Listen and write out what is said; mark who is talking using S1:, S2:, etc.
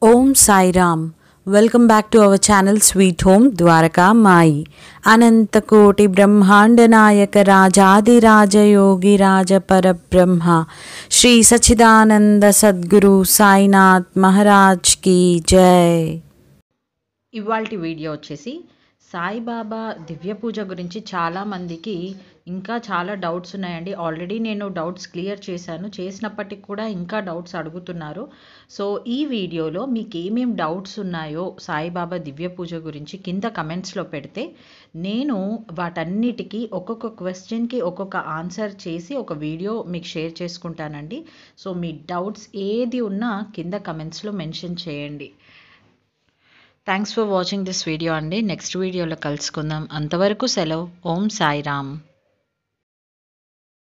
S1: Om Sairam welcome back to our channel sweet home Dwaraka Mayi అనంతకోటి బ్రహ్మాండ నాయక రాజాదిరాజయోగి రాజ పరబ్రహ్మ శ్రీ సచిదానంద సద్గురు సాయినాథ్ మహారాజ్ కీ జై
S2: ఇవాళ వీడియో వచ్చేసి సాయిబాబా దివ్య పూజ గురించి చాలామందికి ఇంకా చాలా డౌట్స్ ఉన్నాయండి ఆల్రెడీ నేను డౌట్స్ క్లియర్ చేశాను చేసినప్పటికి కూడా ఇంకా డౌట్స్ అడుగుతున్నారు సో ఈ వీడియోలో మీకు ఏమేం డౌట్స్ ఉన్నాయో సాయిబాబా దివ్య పూజ గురించి కింద కమెంట్స్లో పెడితే నేను వాటన్నిటికీ ఒక్కొక్క క్వశ్చన్కి ఒక్కొక్క ఆన్సర్ చేసి ఒక వీడియో మీకు షేర్ చేసుకుంటానండి సో మీ డౌట్స్ ఏది ఉన్నా కింద కమెంట్స్లో మెన్షన్ చేయండి thanks for watching this video అండి నెక్స్ట్ వీడియోలో కలుసుకుందాం అంతవరకు సెలవు ఓం సాయిరామ్